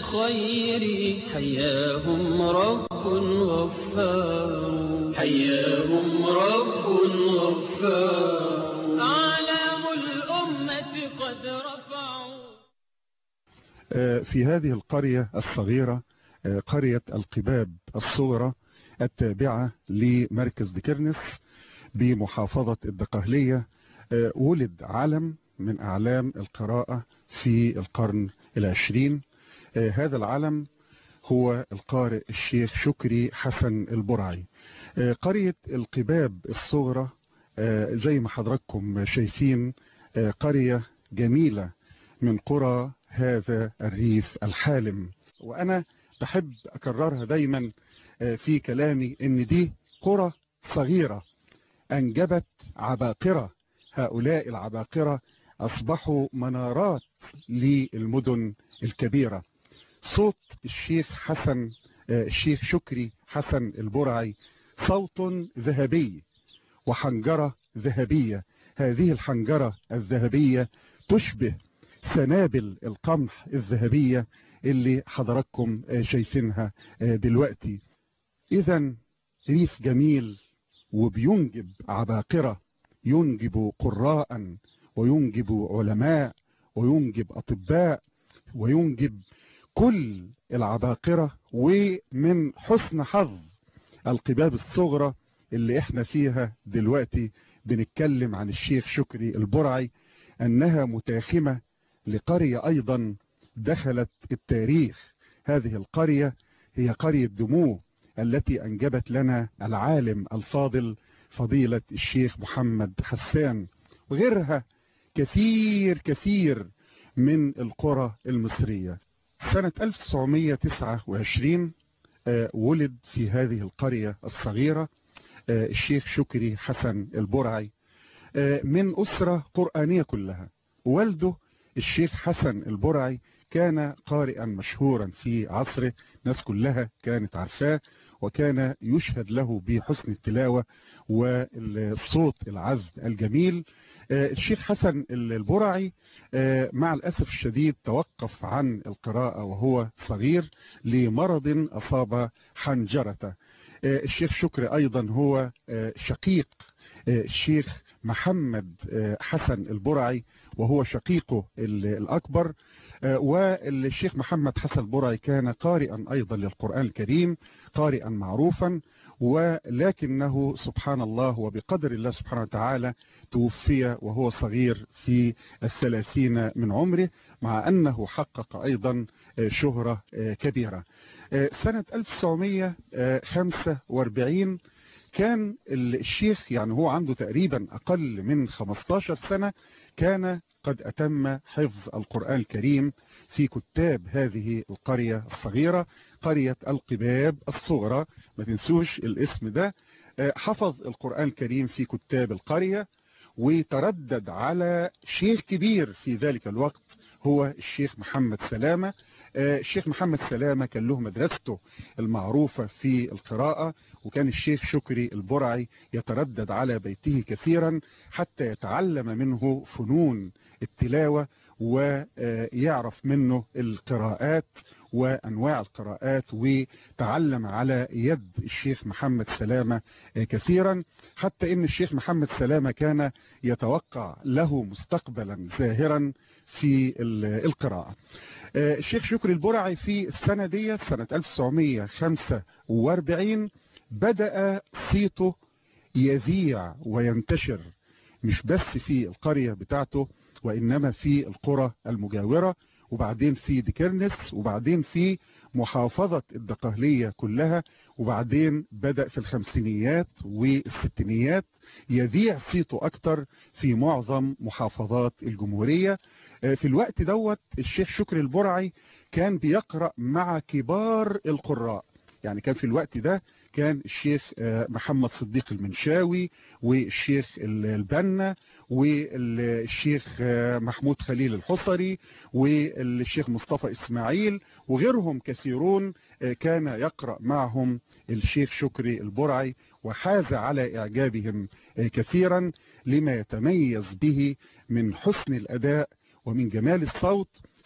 الخير حياهم رب غفار حياهم رب غفار أعلام الأمة قد رفعوا في هذه القرية الصغيرة قرية القباب الصغرى التابعة لمركز دكرنس بمحافظة الدقهلية ولد علم من أعلام القراءة في القرن العشرين هذا العلم هو القارئ الشيخ شكري حسن البرعي قرية القباب الصغرى زي ما حضراتكم شايفين قرية جميلة من قرى هذا الريف الحالم وأنا بحب أكررها دايما في كلامي إن دي قرى صغيرة أنجبت عباقرة هؤلاء العباقرة أصبحوا منارات للمدن الكبيرة صوت الشيخ حسن الشيخ شكري حسن البرعي صوت ذهبي وحنجرة ذهبية هذه الحنجرة الذهبية تشبه سنابل القمح الذهبية اللي حضراتكم شايفينها دلوقتي إذا ريف جميل وبينجب عباقرة ينجب قراء وينجب علماء وينجب أطباء وينجب كل العباقرة ومن حسن حظ القباب الصغرى اللي احنا فيها دلوقتي بنتكلم عن الشيخ شكري البرعي انها متاخمة لقرية ايضا دخلت التاريخ هذه القرية هي قرية دموع التي انجبت لنا العالم الفاضل فضيلة الشيخ محمد حسان وغيرها كثير كثير من القرى المصرية سنة 1929 ولد في هذه القرية الصغيرة الشيخ شكري حسن البرعي من أسرة قرآنية كلها والده الشيخ حسن البرعي كان قارئا مشهورا في عصره ناس كلها كانت عارفاه وكان يشهد له بحسن التلاوة والصوت العذب الجميل الشيخ حسن البرعي مع الأسف الشديد توقف عن القراءة وهو صغير لمرض أصاب حنجرته الشيخ شكري أيضا هو شقيق الشيخ محمد حسن البرعي وهو شقيقه الأكبر والشيخ محمد حسن البرعي كان قارئا أيضا للقرآن الكريم قارئا معروفا ولكنه سبحان الله وبقدر الله سبحانه وتعالى توفي وهو صغير في الثلاثين من عمره مع أنه حقق أيضا شهرة كبيرة سنة 1945 كان الشيخ يعني هو عنده تقريبا أقل من 15 سنة كان قد أتم حفظ القرآن الكريم في كتاب هذه القرية الصغيرة قرية القباب الصغرى ما تنسوش الاسم ده حفظ القرآن الكريم في كتاب القرية وتردد على شيخ كبير في ذلك الوقت هو الشيخ محمد سلامة الشيخ محمد سلامة كان له مدرسته المعروفة في القراءة وكان الشيخ شكري البرعي يتردد على بيته كثيرا حتى يتعلم منه فنون التلاوة ويعرف منه القراءات وأنواع القراءات وتعلم على يد الشيخ محمد سلامة كثيرا حتى إن الشيخ محمد سلامة كان يتوقع له مستقبلا زاهرا في القراءة الشيخ شكري البرعي في السنة دي سنة 1945 بدأ صيته يذيع وينتشر مش بس في القرية بتاعته وإنما في القرى المجاورة وبعدين في ديكرنس وبعدين في محافظة الدقهلية كلها وبعدين بدأ في الخمسينيات والستينيات يذيع صيته أكتر في معظم محافظات الجمهورية في الوقت دوت الشيخ شكري البرعي كان بيقرأ مع كبار القراء يعني كان في الوقت ده كان الشيخ محمد صديق المنشاوي والشيخ البنا والشيخ محمود خليل الحصري والشيخ مصطفى إسماعيل وغيرهم كثيرون كان يقرأ معهم الشيخ شكري البرعي وحاز على إعجابهم كثيرا لما يتميز به من حسن الأداء ومن جمال الصوت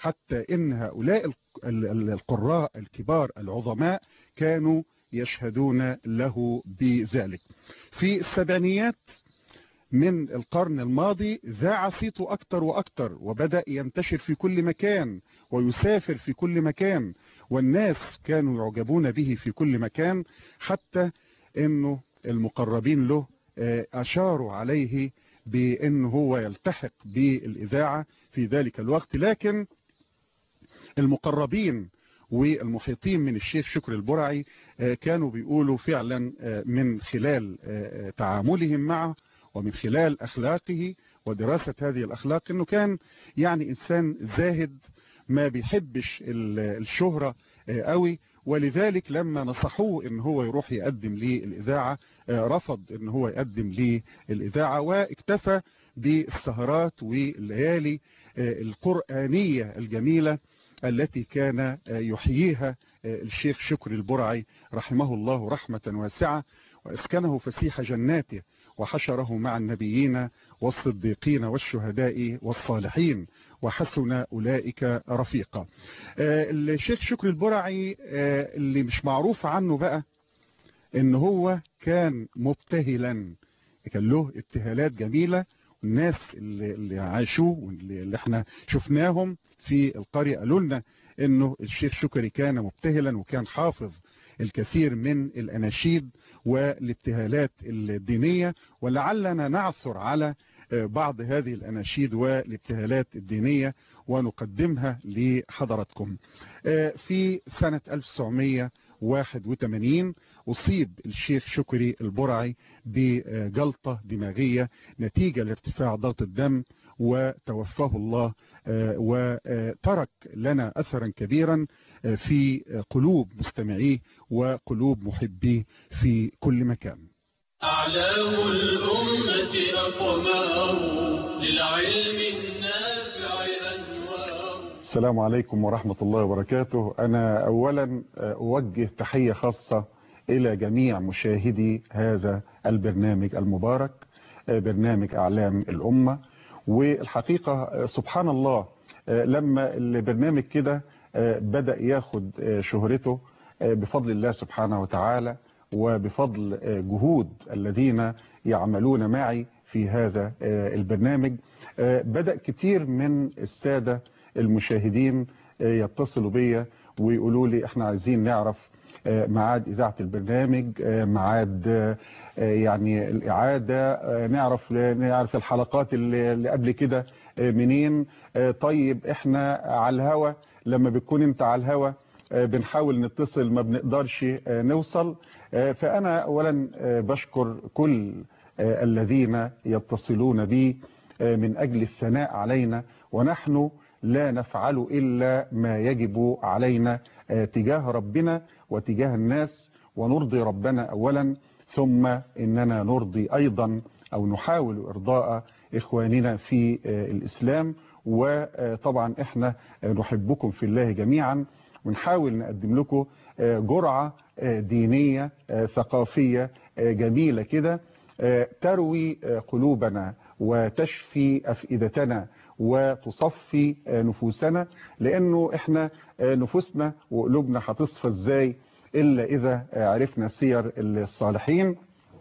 حتى إن هؤلاء القراء الكبار العظماء كانوا يشهدون له بذلك في السبعينيات من القرن الماضي ذاع صيته أكتر وأكتر وبدأ ينتشر في كل مكان ويسافر في كل مكان والناس كانوا يعجبون به في كل مكان حتى أنه المقربين له أشاروا عليه بأنه هو يلتحق بالإذاعة في ذلك الوقت لكن المقربين والمحيطين من الشيخ شكر البرعي كانوا بيقولوا فعلا من خلال تعاملهم معه ومن خلال أخلاقه ودراسة هذه الأخلاق أنه كان يعني إنسان زاهد ما بيحبش الشهرة قوي ولذلك لما نصحوه ان هو يروح يقدم للإذاعة رفض ان هو يقدم للإذاعة واكتفى بالسهرات والليالي القرآنية الجميلة التي كان يحييها الشيخ شكر البرعي رحمه الله رحمة واسعة واسكنه فسيح جناته وحشره مع النبيين والصديقين والشهداء والصالحين وحسن أولئك رفيقا الشيخ شكر البرعي اللي مش معروف عنه بقى ان هو كان مبتهلا كان له ابتهالات جميلة والناس اللي, اللي عاشوه واللي احنا شفناهم في القرية قالوا لنا انه الشيخ شكري كان مبتهلا وكان حافظ الكثير من الأناشيد والابتهالات الدينية ولعلنا نعثر على بعض هذه الأناشيد والابتهالات الدينية ونقدمها لحضراتكم في سنة 1981 أصيب الشيخ شكري البرعي بجلطة دماغية نتيجة لارتفاع ضغط الدم وتوفاه الله وترك لنا أثرا كبيرا في قلوب مستمعيه وقلوب محبيه في كل مكان أعلام الأمة أقمار للعلم النافع أنوار السلام عليكم ورحمة الله وبركاته أنا أولا أوجه تحية خاصة إلى جميع مشاهدي هذا البرنامج المبارك برنامج أعلام الأمة والحقيقة سبحان الله لما البرنامج كده بدأ ياخد شهرته بفضل الله سبحانه وتعالى وبفضل جهود الذين يعملون معي في هذا البرنامج بدأ كتير من السادة المشاهدين يتصلوا بيا ويقولوا لي احنا عايزين نعرف معاد إذاعة البرنامج معاد يعني الإعادة نعرف نعرف الحلقات اللي قبل كده منين طيب احنا على الهوا لما بتكون انت على الهوا بنحاول نتصل ما بنقدرش نوصل فأنا أولا بشكر كل الذين يتصلون بي من أجل الثناء علينا ونحن لا نفعل إلا ما يجب علينا تجاه ربنا وتجاه الناس ونرضي ربنا أولا ثم إننا نرضي أيضا أو نحاول إرضاء إخواننا في الإسلام وطبعا إحنا نحبكم في الله جميعا ونحاول نقدم لكم جرعة دينية ثقافية جميلة كده تروي قلوبنا وتشفي أفئدتنا وتصفي نفوسنا لأنه إحنا نفوسنا وقلوبنا هتصفى إزاي إلا إذا عرفنا سير الصالحين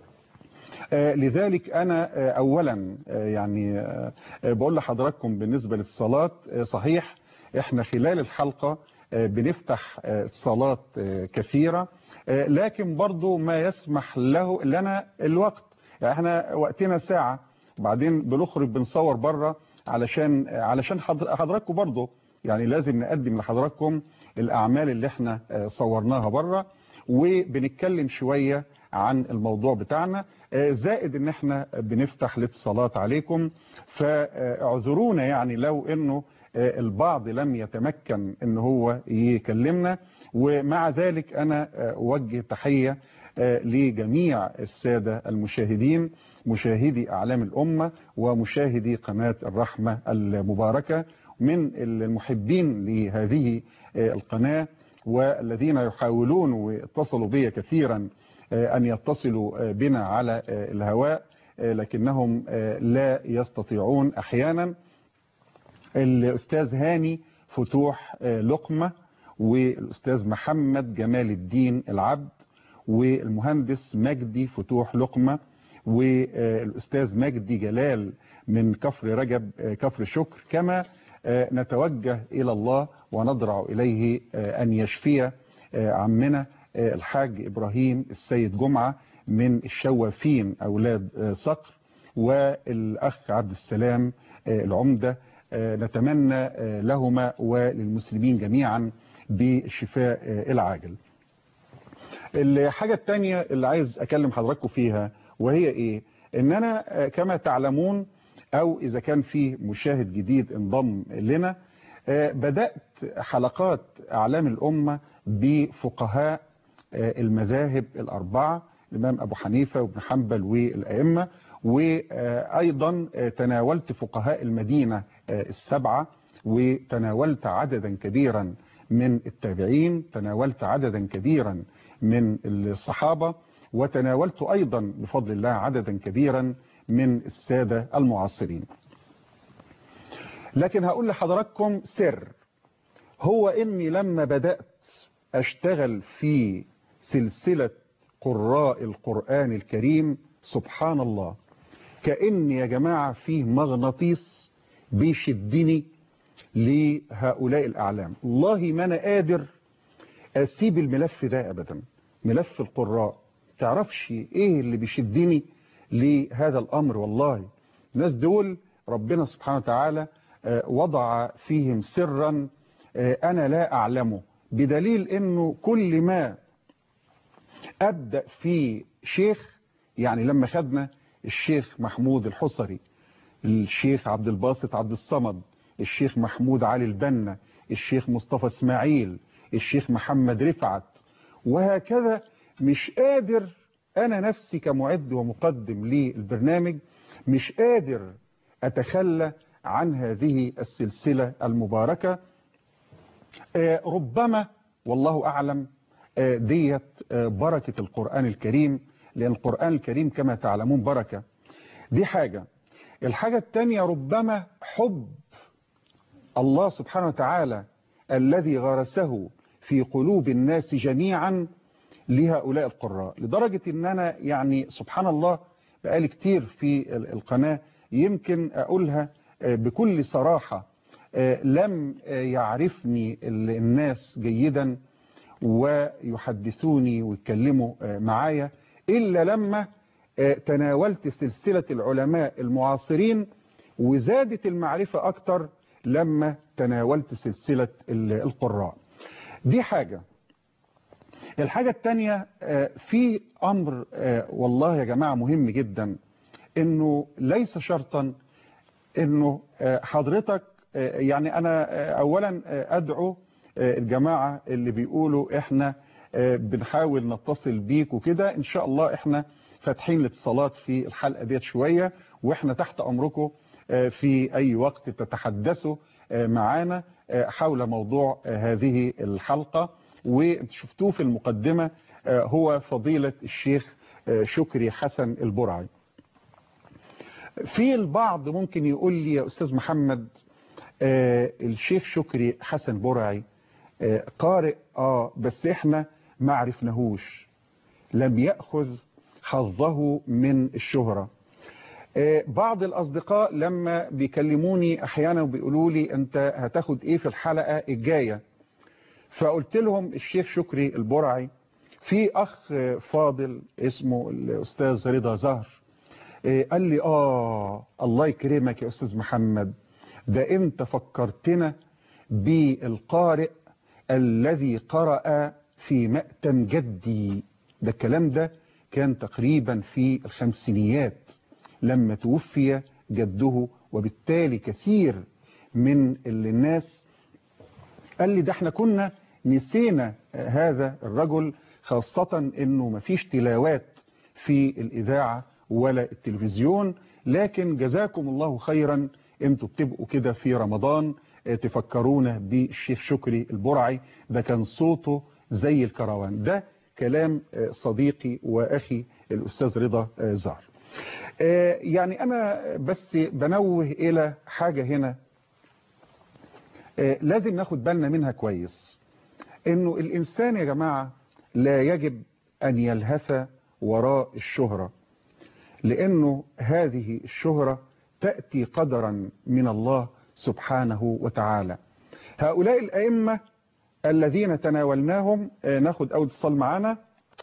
لذلك أنا أولا يعني بقول لحضراتكم بالنسبة للصلاة صحيح إحنا خلال الحلقة بنفتح اتصالات كثيرة لكن برضو ما يسمح له لنا الوقت يعني احنا وقتنا ساعة بعدين بنخرج بنصور بره علشان علشان حضراتكم برضو يعني لازم نقدم لحضراتكم الأعمال اللي احنا صورناها بره وبنتكلم شوية عن الموضوع بتاعنا زائد ان احنا بنفتح الاتصالات عليكم فاعذرونا يعني لو انه البعض لم يتمكن ان هو يكلمنا ومع ذلك انا اوجه تحية لجميع السادة المشاهدين مشاهدي اعلام الامة ومشاهدي قناة الرحمة المباركة من المحبين لهذه القناة والذين يحاولون واتصلوا بي كثيرا أن يتصلوا بنا على الهواء لكنهم لا يستطيعون أحيانا الأستاذ هاني فتوح لقمة والأستاذ محمد جمال الدين العبد والمهندس مجدي فتوح لقمة والأستاذ مجدي جلال من كفر رجب كفر شكر كما نتوجه إلى الله ونضرع إليه أن يشفي عمنا الحاج إبراهيم السيد جمعة من الشوافين أولاد صقر والأخ عبد السلام العمدة نتمنى لهما وللمسلمين جميعا بالشفاء العاجل الحاجة التانية اللي عايز أكلم حضراتكم فيها وهي إيه إن أنا كما تعلمون أو إذا كان في مشاهد جديد انضم لنا بدأت حلقات أعلام الأمة بفقهاء المذاهب الأربعة الإمام أبو حنيفة وابن حنبل والأئمة وأيضا تناولت فقهاء المدينة السبعة وتناولت عددا كبيرا من التابعين تناولت عددا كبيرا من الصحابة وتناولت أيضا بفضل الله عددا كبيرا من السادة المعاصرين لكن هقول لحضراتكم سر هو إني لما بدأت أشتغل في سلسلة قراء القرآن الكريم سبحان الله كأن يا جماعة فيه مغناطيس بيشدني لهؤلاء الأعلام والله ما أنا قادر أسيب الملف ده أبدا ملف القراء تعرفش إيه اللي بيشدني لهذا الأمر والله الناس دول ربنا سبحانه وتعالى وضع فيهم سرا أنا لا أعلمه بدليل أنه كل ما أبدأ في شيخ يعني لما خدنا الشيخ محمود الحصري الشيخ عبد الباسط عبد الصمد الشيخ محمود علي البنا الشيخ مصطفى اسماعيل الشيخ محمد رفعت وهكذا مش قادر أنا نفسي كمعد ومقدم للبرنامج مش قادر أتخلى عن هذه السلسلة المباركة ربما والله أعلم ديت بركة القرآن الكريم لأن القرآن الكريم كما تعلمون بركة دي حاجة الحاجة الثانية ربما حب الله سبحانه وتعالى الذي غرسه في قلوب الناس جميعا لهؤلاء القراء لدرجة ان انا يعني سبحان الله بقالي كتير في القناة يمكن اقولها بكل صراحة لم يعرفني الناس جيدا ويحدثوني ويتكلموا معايا إلا لما تناولت سلسلة العلماء المعاصرين وزادت المعرفة أكتر لما تناولت سلسلة القراء دي حاجة الحاجة التانية في أمر والله يا جماعة مهم جدا انه ليس شرطا انه حضرتك يعني انا اولا ادعو الجماعة اللي بيقولوا احنا بنحاول نتصل بيك وكده ان شاء الله احنا فاتحين الاتصالات في الحلقة ديت شوية واحنا تحت امركم في اي وقت تتحدثوا معانا حول موضوع هذه الحلقة وشفتوه في المقدمة هو فضيلة الشيخ شكري حسن البرعي في البعض ممكن يقول لي يا أستاذ محمد الشيخ شكري حسن برعي قارئ آه بس احنا ما عرفناهوش لم يأخذ حظه من الشهرة بعض الأصدقاء لما بيكلموني أحيانا وبيقولوا لي أنت هتاخد إيه في الحلقة الجاية فقلت لهم الشيخ شكري البرعي في أخ فاضل اسمه الأستاذ رضا زهر قال لي آه الله يكرمك يا أستاذ محمد ده أنت فكرتنا بالقارئ الذي قرأ في مأتم جدي ده الكلام ده كان تقريبا في الخمسينيات لما توفي جده وبالتالي كثير من الناس قال لي ده احنا كنا نسينا هذا الرجل خاصة انه مفيش تلاوات في الاذاعة ولا التلفزيون لكن جزاكم الله خيرا انتوا بتبقوا كده في رمضان تفكرونا بالشيخ شكري البرعي ده كان صوته زي الكروان ده كلام صديقي واخي الاستاذ رضا زهر يعني انا بس بنوه الى حاجة هنا آه، لازم ناخد بالنا منها كويس انه الانسان يا جماعة لا يجب ان يلهث وراء الشهرة لانه هذه الشهرة تأتي قدرا من الله سبحانه وتعالى هؤلاء الأئمة الذين تناولناهم آه، ناخد أول اتصال معانا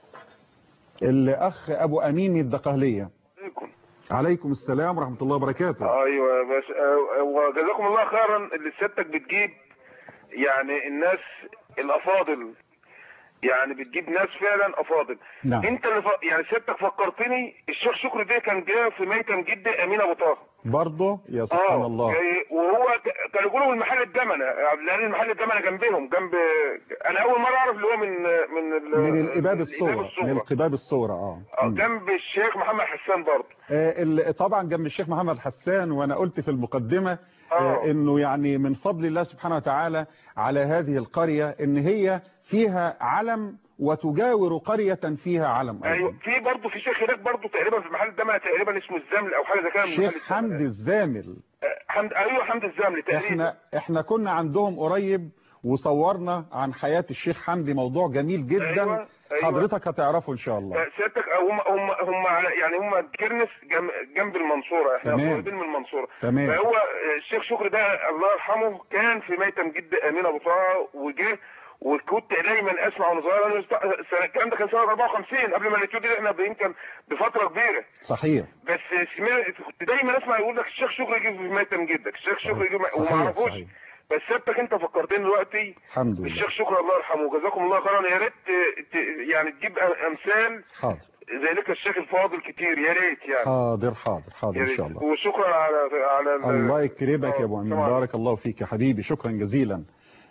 الأخ أبو أمين من الدقهلية عليكم عليكم السلام ورحمة الله وبركاته ايوه بس آه، وجزاكم الله خيرا اللي سيادتك بتجيب يعني الناس الافاضل يعني بتجيب ناس فعلا افاضل نعم. انت اللي ف... يعني سيادتك فكرتني الشيخ شكري ده كان جاي في ميتم جدا امين ابو طه برضه يا سبحان الله يعني وهو ك- كانوا يقولوا من محل الدمنه لان المحل الدمنه جنبهم جنب انا اول مره اعرف اللي هو من من ال... من الإباب من الصورة من الصورة. القباب الصورة اه آه، مم. جنب الشيخ محمد حسان برضه آه، ال- طبعا جنب الشيخ محمد حسان وانا قلت في المقدمة آه، آه. انه يعني من فضل الله سبحانه وتعالى على هذه القرية ان هي فيها علم وتجاور قرية فيها علم ايوه أيضا. في برضه في شيخ هناك برضه تقريبا في محل الدمنه تقريبا اسمه الزمل او حاجه زي كده من محل الشيخ الدمنة. حمدي الزامل آه، حمد ايوه حمد الزمل تقريبا احنا احنا كنا عندهم قريب وصورنا عن حياة الشيخ حمدي موضوع جميل جدا أيوة، أيوة. حضرتك هتعرفه ان شاء الله آه، سيادتك هم هم هم على- يعني هم كرنس جم- جنب المنصوره احنا تمام. قريبين من المنصوره تمام. فهو آه، الشيخ شكري ده الله يرحمه كان في ميتم جد امين ابو طه وجه وكنت دايما اسمع وانا صغير انا است- سنة- الكلام ده كان سنه 54 قبل ما الاتيود دي احنا يمكن بفتره كبيره صحيح بس سمعت كنت دايما اسمع يقول لك الشيخ شكري جه في ميتم جدك الشيخ شكري جه صحيح، وما اعرفوش صحيح. بس سيادتك انت فكرتني دلوقتي الحمد لله الشيخ شكري الله يرحمه جزاكم الله خيرا يا ريت ت- ت- يعني تجيب امثال حاضر زي لك الشيخ الفاضل كتير يا ريت يعني حاضر حاضر حاضر يا ان ريت شاء الله وشكرا على على ال- الله يكرمك يا ابو امين طبعاً. بارك الله فيك يا حبيبي شكرا جزيلا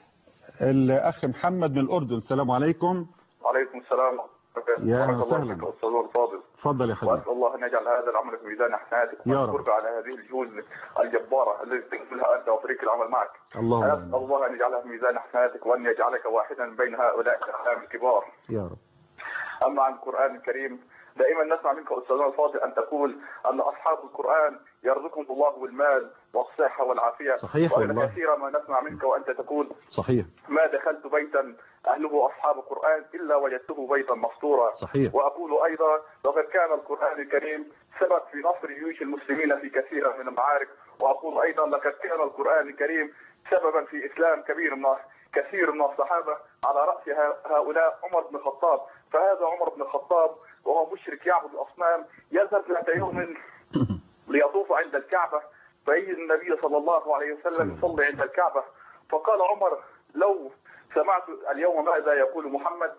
الاخ محمد من الاردن السلام عليكم عليكم السلام يا بارك الله وسهلا. فيك أستاذ الفاضل اتفضل يا حبيبي وأسأل الله أن يجعل هذا العمل في ميزان حسناتك يا رب. وأشكرك على هذه الجهود الجبارة التي تقبلها أنت وفريق العمل معك اللهم أسأل آمين. الله أن يجعلها في ميزان حسناتك وأن يجعلك واحدا بين هؤلاء الأعلام الكبار يا رب أما عن القرآن الكريم دائما نسمع منك أستاذنا الفاضل أن تقول أن أصحاب القرآن يرزقهم الله بالمال والصحة والعافية صحيح وإن والله. كثيرا ما نسمع منك وأنت تقول صحيح ما دخلت بيتا أهله أصحاب القرآن إلا وجدته بيتا مسطورا صحيح وأقول أيضا لقد كان القرآن الكريم سبب في نصر جيوش المسلمين في كثير من المعارك وأقول أيضا لقد كان القرآن الكريم سببا في إسلام كبير من كثير من الصحابة على رأس ه- هؤلاء عمر بن الخطاب فهذا عمر بن الخطاب وهو مشرك يعبد الأصنام يذهب ذات يوم ليطوف عند الكعبة فيجد النبي صلى الله عليه وسلم يصلي عند الكعبة فقال عمر لو سمعت اليوم ماذا يقول محمد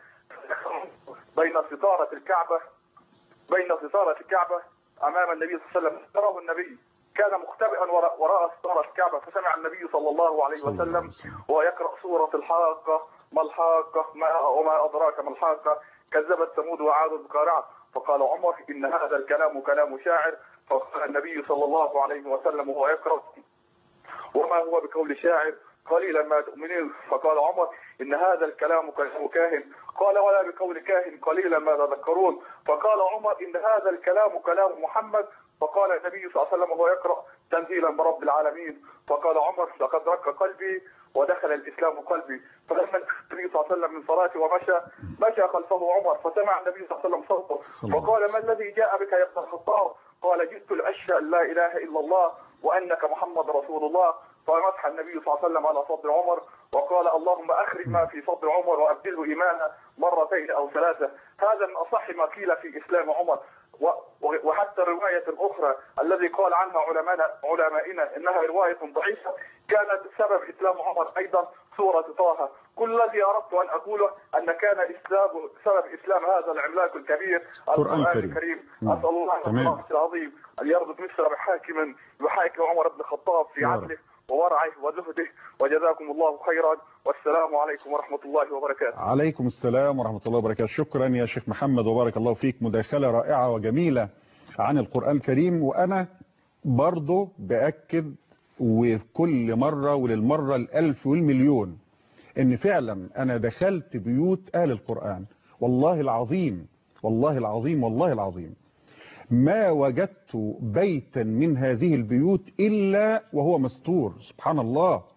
بين ستارة الكعبة بين ستارة الكعبة أمام النبي صلى الله عليه وسلم تراه النبي كان مختبئا وراء, وراء ستارة الكعبة فسمع النبي صلى الله عليه صلى الله عليه وسلم وسلم. وهو يقرأ سورة الحاقة ما الحاقة ما وما أدراك ما الحاقة كذبت ثمود وعاد بالقارعة فقال عمر إن هذا الكلام كلام شاعر فقال النبي صلى الله عليه وسلم وهو يقرأ وما هو بقول شاعر قليلا ما تؤمنون فقال عمر إن هذا الكلام كلام كاهن قال ولا بقول كاهن قليلا ما تذكرون فقال عمر إن هذا الكلام كلام محمد فقال النبي صلى الله عليه وسلم وهو يقرأ تنزيلا من رب العالمين فقال عمر لقد رق قلبي ودخل الإسلام قلبي فلما النبي صلى الله عليه وسلم من صلاته ومشى مشى خلفه عمر فسمع النبي صلى الله عليه وسلم صوته صلى الله فقال ما الذي جاء بك يا ابن الخطاب قال جئت لأشهد أن لا إله إلا الله وأنك محمد رسول الله فمسح النبي صلى الله عليه وسلم على صدر عمر وقال اللهم أخرج ما في صدر عمر وأبدله إيمانا مرتين أو ثلاثة هذا من أصح ما قيل في إسلام عمر و- و- وحتى الرواية الأخرى الذي قال عنها علماء علمائنا إنها رواية ضعيفة كانت سبب إسلام عمر أيضا سورة طه كل الذي أردت أن أقوله أن كان إسلام سبب إسلام هذا العملاق الكبير قرآن القرآن كريم. الكريم نعم. أسأل الله تمام. الله العظيم أن يرزق مصر بحاكم يحاكم عمر بن الخطاب في يا رب. عدله وورعه وزهده وجزاكم الله خيرا والسلام عليكم ورحمة الله وبركاته عليكم السلام ورحمة الله وبركاته شكرا يا شيخ محمد وبارك الله فيك مداخلة رائعة وجميلة عن القرآن الكريم وأنا برضو بأكد وكل مرة وللمرة الألف والمليون إن فعلا أنا دخلت بيوت أهل القرآن والله العظيم والله العظيم والله العظيم ما وجدت بيتا من هذه البيوت إلا وهو مستور سبحان الله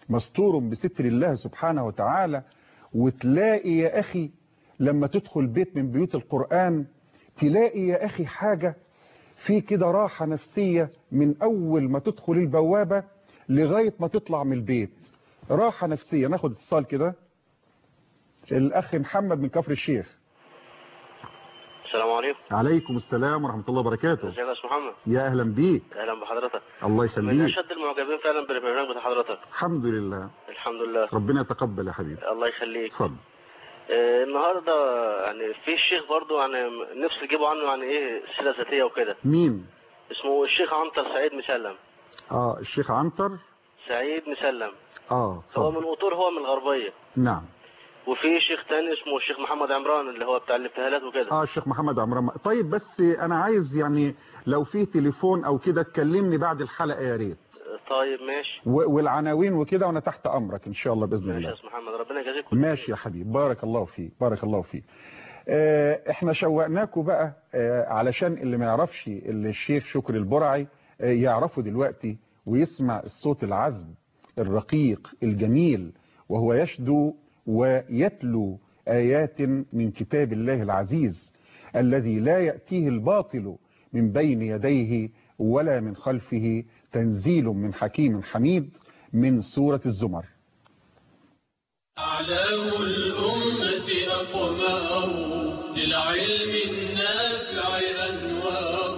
مستور بستر الله سبحانه وتعالى وتلاقي يا أخي لما تدخل بيت من بيوت القرآن تلاقي يا أخي حاجة في كده راحة نفسية من أول ما تدخل البوابة لغاية ما تطلع من البيت راحة نفسية ناخد اتصال كده الأخ محمد من كفر الشيخ السلام عليكم عليكم السلام ورحمة الله وبركاته ازيك يا استاذ محمد يا أهلا بيك اهلا بحضرتك الله من يخليك اشد المعجبين فعلا بالبرنامج بتاع حضرتك الحمد لله الحمد لله ربنا يتقبل يا حبيبي الله يخليك اتفضل آه النهارده يعني في الشيخ برضو يعني نفسي تجيبوا عنه يعني ايه سيره ذاتيه وكده مين اسمه الشيخ عنتر سعيد مسلم اه الشيخ عنتر سعيد مسلم اه هو اتفضل من قطور هو من الغربيه نعم وفي شيخ تاني اسمه الشيخ محمد عمران اللي هو بتاع الابتهالات وكده اه الشيخ محمد عمران طيب بس انا عايز يعني لو في تليفون او كده تكلمني بعد الحلقة يا ريت آه، طيب ماشي و- والعناوين وكده وانا تحت امرك ان شاء الله باذن ماشي يا الله استاذ محمد ربنا يجازيك كل ماشي خير. يا حبيبي بارك الله فيك بارك الله فيك آه احنا شوقناكم بقى آه علشان اللي ما يعرفش اللي الشيخ شكري البرعي آه يعرفه دلوقتي ويسمع الصوت العذب الرقيق الجميل وهو يشدو ويتلو آيات من كتاب الله العزيز الذي لا يأتيه الباطل من بين يديه ولا من خلفه تنزيل من حكيم حميد من سورة الزمر أعلام الأمة أقمار للعلم النافع أنوار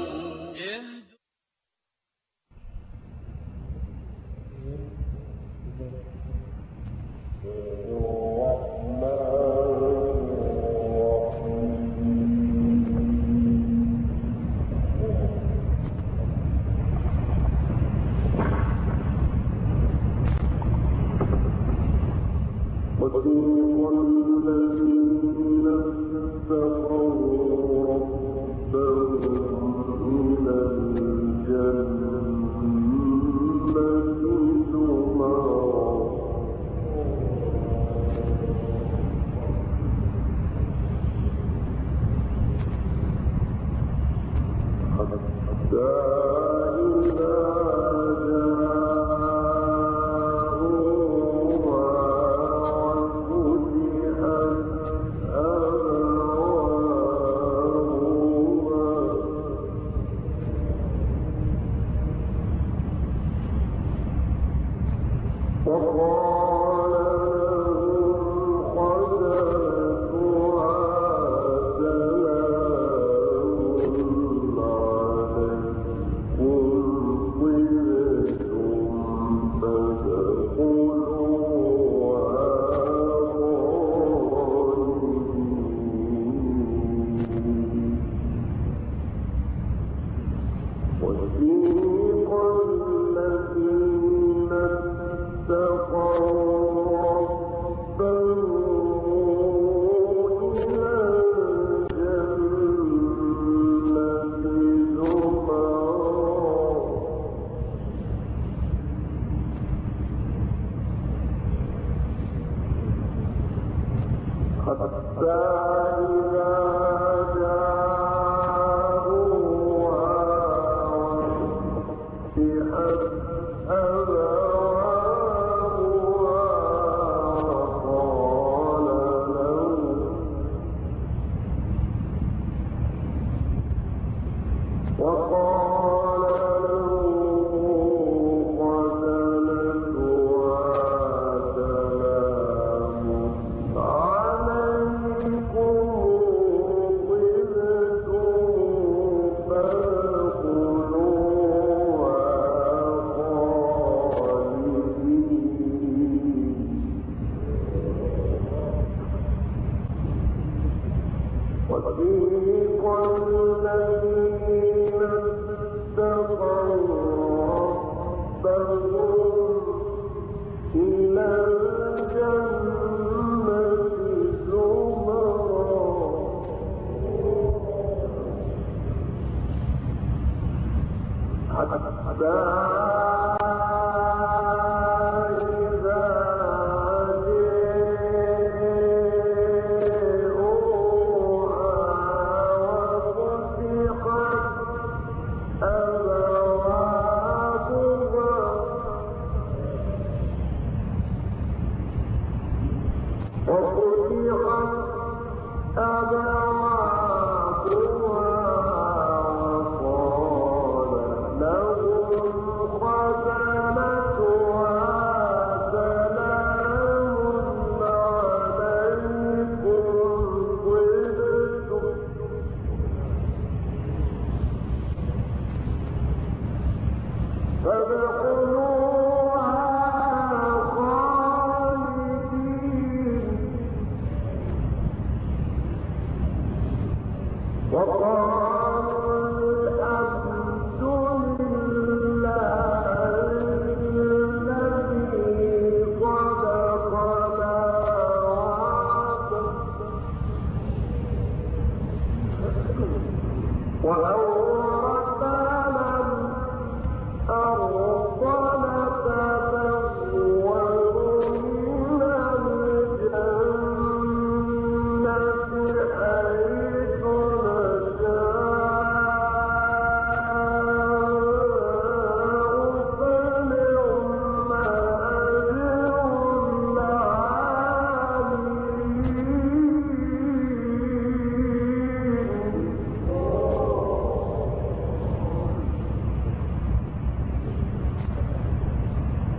عليكم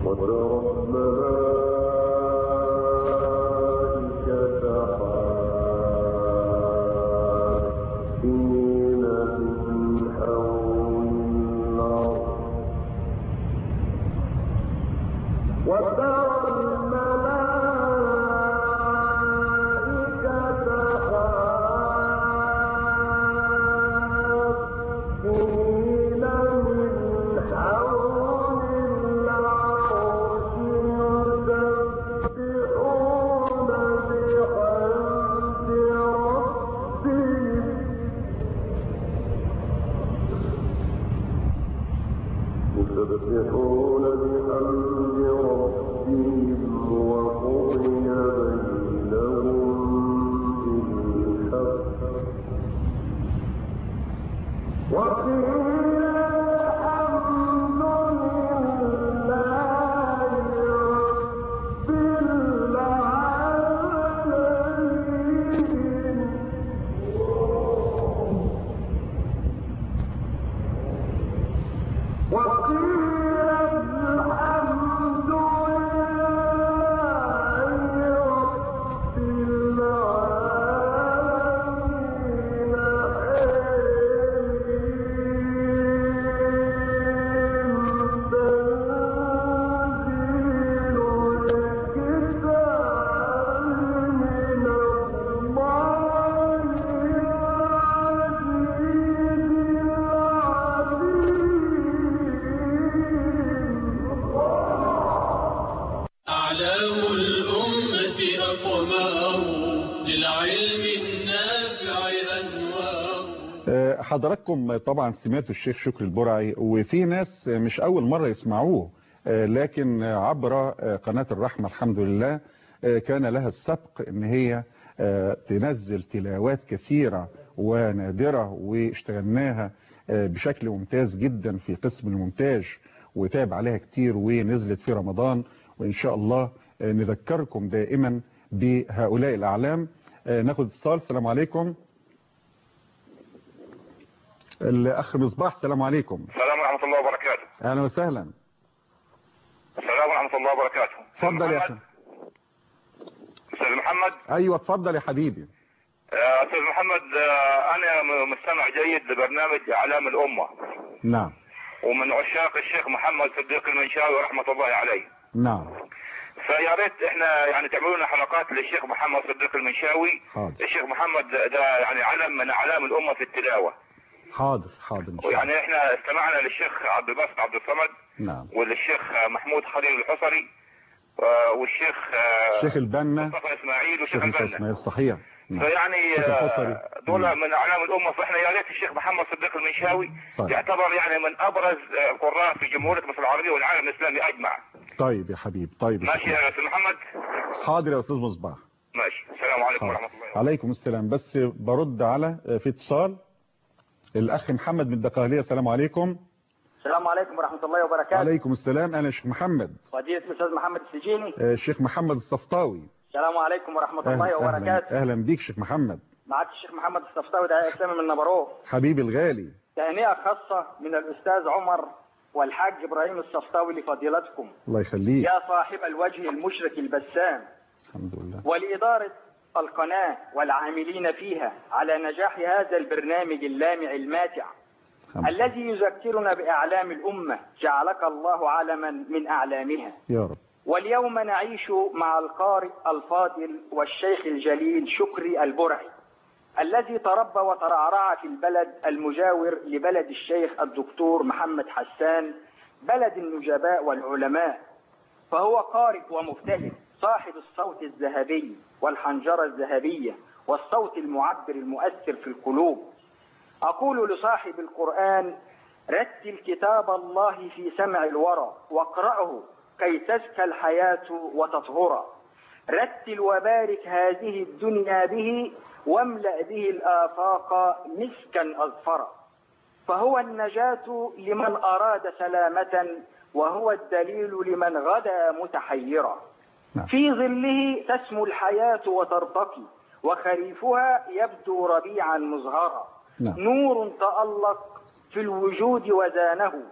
يسبحون بحمد ربهم وقضي بينهم بالحق وقيل الحمد لله رب العالمين وقيل الحمد لله رب العالمين تنزيل الكتاب من الله أعلام الأمة أقمار للعلم النافع أنوار آه، حضراتكم طبعا سمعتوا الشيخ شكري البرعي وفي ناس مش أول مرة يسمعوه آه، لكن عبر آه، قناة الرحمة الحمد لله آه، كان لها السبق ان هي آه، تنزل تلاوات كثيرة ونادرة واشتغلناها آه، بشكل ممتاز جدا في قسم المونتاج وتاب عليها كتير ونزلت في رمضان وإن شاء الله آه، نذكركم دائما بهؤلاء الأعلام آه، ناخد اتصال السلام عليكم الأخ مصباح السلام عليكم السلام ورحمة الله وبركاته أهلا وسهلا السلام ورحمة الله وبركاته اتفضل يا أخي أستاذ محمد أيوة اتفضل يا حبيبي آه، أستاذ محمد آه، أنا م- مستمع جيد لبرنامج أعلام الأمة نعم ومن عشاق الشيخ محمد صديق المنشاوي رحمة الله عليه نعم فيا ريت احنا يعني تعملوا لنا حلقات للشيخ محمد صديق المنشاوي حاضر الشيخ محمد ده يعني علم من اعلام الامه في التلاوه حاضر حاضر إن شاء الله ويعني احنا استمعنا للشيخ عبد الباسط عبد الصمد نعم وللشيخ محمود خليل الحصري آه، والشيخ آه، الشيخ البنا مصطفى اسماعيل والشيخ الشيخ مصطفى البنا اسماعيل صحيح نعم. فيعني الشيخ آه، الحصري. دول مم. من اعلام الامه فاحنا يا ريت الشيخ محمد صديق المنشاوي صحيح. يعتبر يعني من ابرز آه، القراء في جمهوريه مصر العربيه والعالم الاسلامي اجمع طيب يا حبيب طيب يا ماشي شيخ. يا استاذ محمد حاضر يا أستاذ مصباح ماشي السلام عليكم حاضر. ورحمه الله وبركاته عليكم السلام بس برد على في اتصال الأخ محمد من الدقهلية السلام عليكم السلام عليكم ورحمة الله وبركاته عليكم السلام أنا الشيخ محمد فضيلة الأستاذ محمد السجيني آه، الشيخ محمد الصفطاوي السلام عليكم ورحمة أهلا, الله أهلا, وبركاته أهلا بيك شيخ محمد معك الشيخ محمد الصفطاوي داعية إسلامي من نبروه حبيبي الغالي تهنئة خاصة من الأستاذ عمر والحاج إبراهيم الصفطاوي لفضيلتكم الله يخليك يا صاحب الوجه المشرق البسام الحمد لله ولإدارة القناة والعاملين فيها على نجاح هذا البرنامج اللامع الماتع الحمد لله. الذي يذكرنا بأعلام الأمة جعلك الله علما من أعلامها يا رب واليوم نعيش مع القارئ الفاضل والشيخ الجليل شكري البرعي الذي تربى وترعرع في البلد المجاور لبلد الشيخ الدكتور محمد حسان بلد النجباء والعلماء فهو قارئ ومبتهل صاحب الصوت الذهبي والحنجرة الذهبية والصوت المعبر المؤثر في القلوب أقول لصاحب القرآن رتل كتاب الله في سمع الورى واقرأه كي تزكى الحياة وتطهر رتل وبارك هذه الدنيا به واملأ به الآفاق مسكا أظفرا فهو النجاة لمن أراد سلامة وهو الدليل لمن غدا متحيرا نعم. في ظله تسمو الحياة وترتقي وخريفها يبدو ربيعا مزهرا نعم. نور تألق في الوجود وزانه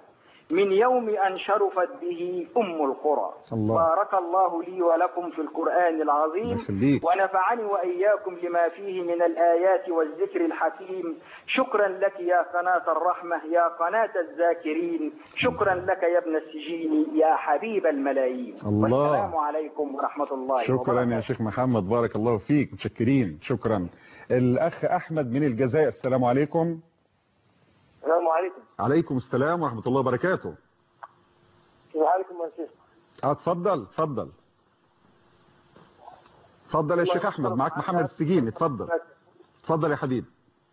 من يوم أن شرفت به أم القرى الله. بارك الله لي ولكم في القرآن العظيم الله يخليك. ونفعني وإياكم لما فيه من الآيات والذكر الحكيم شكرا لك يا قناة الرحمة يا قناة الذاكرين شكرا لك يا ابن السجين يا حبيب الملايين الله. والسلام عليكم ورحمة الله شكرا يا وبركاته. شيخ محمد بارك الله فيك متشكرين شكرا الاخ احمد من الجزائر السلام عليكم السلام عليكم عليكم السلام ورحمه الله وبركاته كيف حالكم يا شيخ؟ اه اتفضل اتفضل اتفضل يا شيخ احمد معاك محمد السجين اتفضل اتفضل يا حبيبي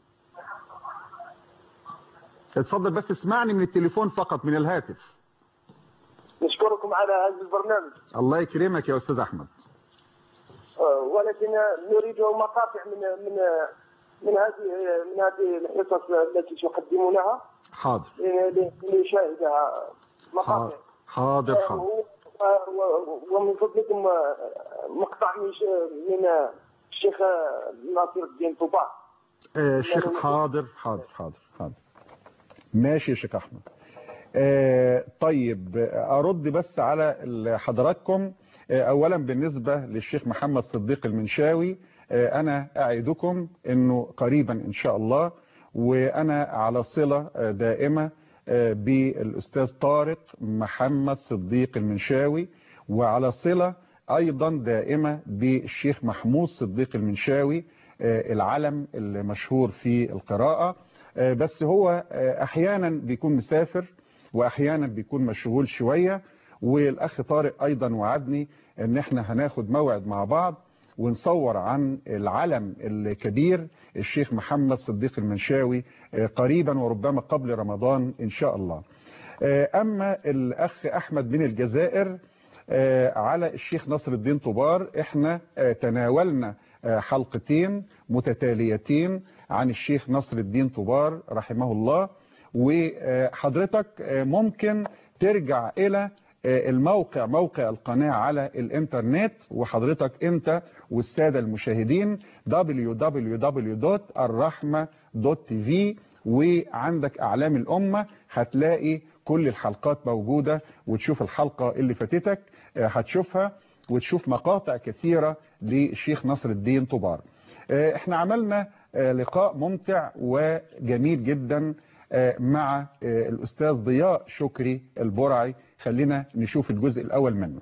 اتفضل بس اسمعني من التليفون فقط من الهاتف نشكركم على هذا البرنامج الله يكرمك يا استاذ احمد آه، ولكن نريد مقاطع من من من هذه من هذه الحصص التي تقدمونها حاضر ل- لنشاهدها حاضر مقاطع حاضر آه، حاضر و- و- ومن فضلكم آه، مقطع من ش- من آه، الشيخ آه، ناصر الدين طوبار آه، شيخ حاضر حاضر حاضر حاضر ماشي يا شيخ احمد آه، طيب آه، ارد بس على ال- حضراتكم آه، اولا بالنسبة للشيخ محمد صديق المنشاوي آه، انا اعدكم انه قريبا ان شاء الله وانا على صلة آه، دائمة آه، بالاستاذ طارق محمد صديق المنشاوي وعلى صلة ايضا دائمة بالشيخ محمود صديق المنشاوي آه، العلم المشهور في القراءة آه، بس هو آه، احيانا بيكون مسافر واحيانا بيكون مشغول شوية والاخ طارق ايضا وعدني ان احنا هناخد موعد مع بعض ونصور عن العلم الكبير الشيخ محمد صديق المنشاوي آه، قريبا وربما قبل رمضان ان شاء الله آه، اما الاخ احمد من الجزائر آه، على الشيخ نصر الدين طبار احنا آه، تناولنا آه، حلقتين متتاليتين عن الشيخ نصر الدين طبار رحمه الله وحضرتك آه، ممكن ترجع الى آه، الموقع موقع القناة على الانترنت وحضرتك انت والسادة المشاهدين www.الرحمة.tv وعندك اعلام الامة هتلاقي كل الحلقات موجودة وتشوف الحلقة اللي فاتتك آه، هتشوفها وتشوف مقاطع كثيرة للشيخ نصر الدين طبار آه، احنا عملنا آه، لقاء ممتع وجميل جدا آه، مع آه، الأستاذ ضياء شكري البرعي خلينا نشوف الجزء الأول منه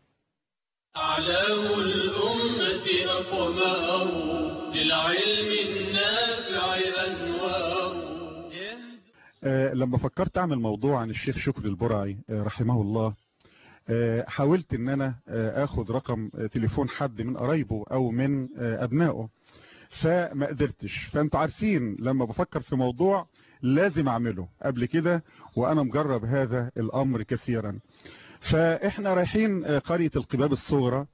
أعلام الأمة أقمار للعلم النافع أنوار آه، لما فكرت أعمل موضوع عن الشيخ شكري البرعي آه، رحمه الله آه، حاولت ان انا آه، اخد رقم آه، تليفون حد من قرايبه او من آه، ابنائه فما قدرتش فانتوا عارفين لما بفكر في موضوع لازم اعمله قبل كده وانا مجرب هذا الامر كثيرا فاحنا رايحين آه، قرية القباب الصغرى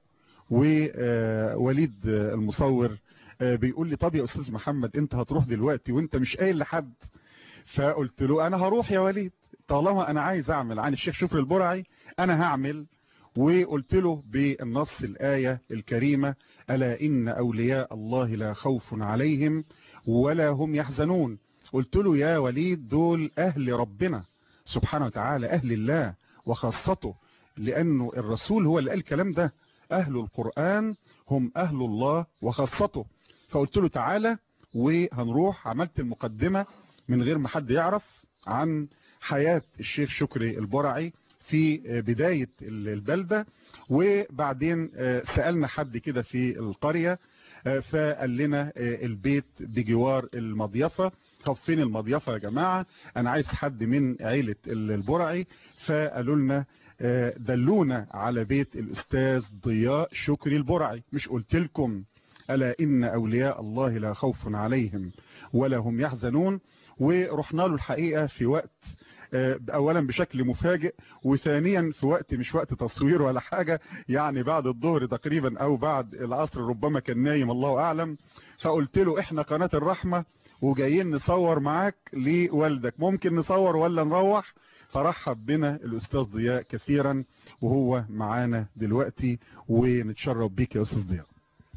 ووليد المصور آه، بيقول لي طب يا استاذ محمد انت هتروح دلوقتي وانت مش قايل لحد فقلت له انا هروح يا وليد طالما انا عايز اعمل عن الشيخ شكري البرعي انا هعمل وقلت له بالنص الآية الكريمة ألا إن أولياء الله لا خوف عليهم ولا هم يحزنون قلت له يا وليد دول أهل ربنا سبحانه وتعالى أهل الله وخاصته لأنه الرسول هو اللي قال الكلام ده أهل القرآن هم أهل الله وخاصته فقلت له تعالى وهنروح عملت المقدمة من غير ما حد يعرف عن حياة الشيخ شكري البرعي في بداية البلدة وبعدين سألنا حد كده في القرية فقال لنا البيت بجوار المضيفة طب فين المضيفة يا جماعة انا عايز حد من عيلة البرعي فقالوا لنا دلونا على بيت الاستاذ ضياء شكري البرعي مش قلت لكم ألا إن أولياء الله لا خوف عليهم ولا هم يحزنون ورحنا له الحقيقة في وقت اولا بشكل مفاجئ وثانيا في وقت مش وقت تصوير ولا حاجة يعني بعد الظهر تقريبا او بعد العصر ربما كان نايم الله اعلم فقلت له احنا قناة الرحمة وجايين نصور معاك لوالدك ممكن نصور ولا نروح فرحب بنا الاستاذ ضياء كثيرا وهو معانا دلوقتي ونتشرف بيك يا استاذ ضياء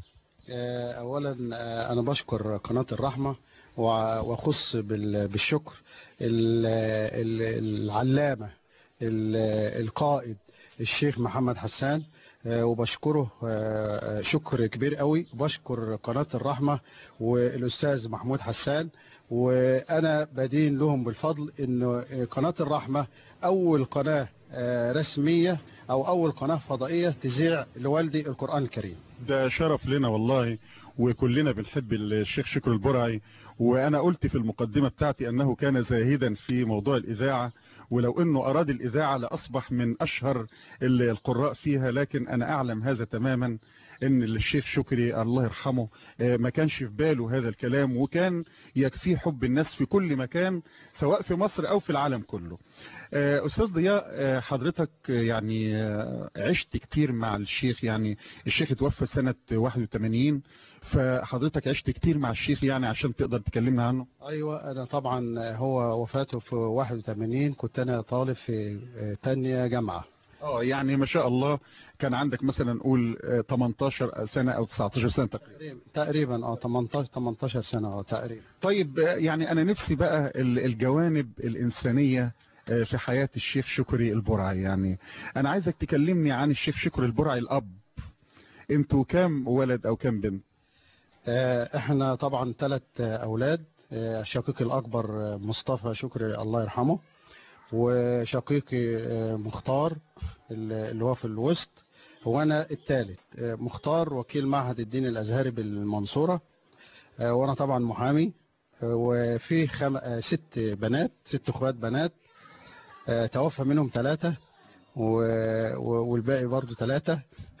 اولا انا بشكر قناة الرحمة واخص بالشكر العلامة ال- القائد الشيخ محمد حسان آه، وبشكره آه، آه، شكر كبير قوي بشكر قناة الرحمة والأستاذ محمود حسان وأنا بدين لهم بالفضل إنه قناة الرحمة أول قناة آه، رسمية أو أول قناة فضائية تذيع لوالدي القرآن الكريم ده شرف لنا والله وكلنا بنحب الشيخ شكر البرعي وانا قلت في المقدمة بتاعتي انه كان زاهدا في موضوع الاذاعة ولو انه اراد الاذاعة لاصبح من اشهر ال- القراء فيها لكن انا اعلم هذا تماما ان الشيخ شكري الله يرحمه آه، ما كانش في باله هذا الكلام وكان يكفيه حب الناس في كل مكان سواء في مصر او في العالم كله آه، استاذ ضياء آه، حضرتك آه، يعني آه، عشت كتير مع الشيخ يعني الشيخ اتوفى سنة 81 فحضرتك عشت كتير مع الشيخ يعني عشان تقدر تكلمنا عنه ايوه انا طبعا هو وفاته في 81 كنت انا طالب في آه، تانية جامعة اه يعني ما شاء الله كان عندك مثلا نقول آه، 18 سنة او 19 سنة تقريبا تقريبا اه 18 18 سنة اه تقريبا طيب آه، يعني انا نفسي بقى ال- الجوانب الانسانية آه، في حياة الشيخ شكري البرعي يعني انا عايزك تكلمني عن الشيخ شكري البرعي الاب انتوا كام ولد او كام بنت آه، احنا طبعا ثلاث اولاد آه، شقيقي الاكبر آه، مصطفى شكري الله يرحمه وشقيقي آه، مختار اللي اللي هو في الوسط وانا الثالث آه، مختار وكيل معهد الدين الازهري بالمنصورة آه، وانا طبعا محامي آه، وفي خم... آه، ست بنات ست اخوات بنات آه، توفى منهم ثلاثة و... و- والباقي برضو ثلاثة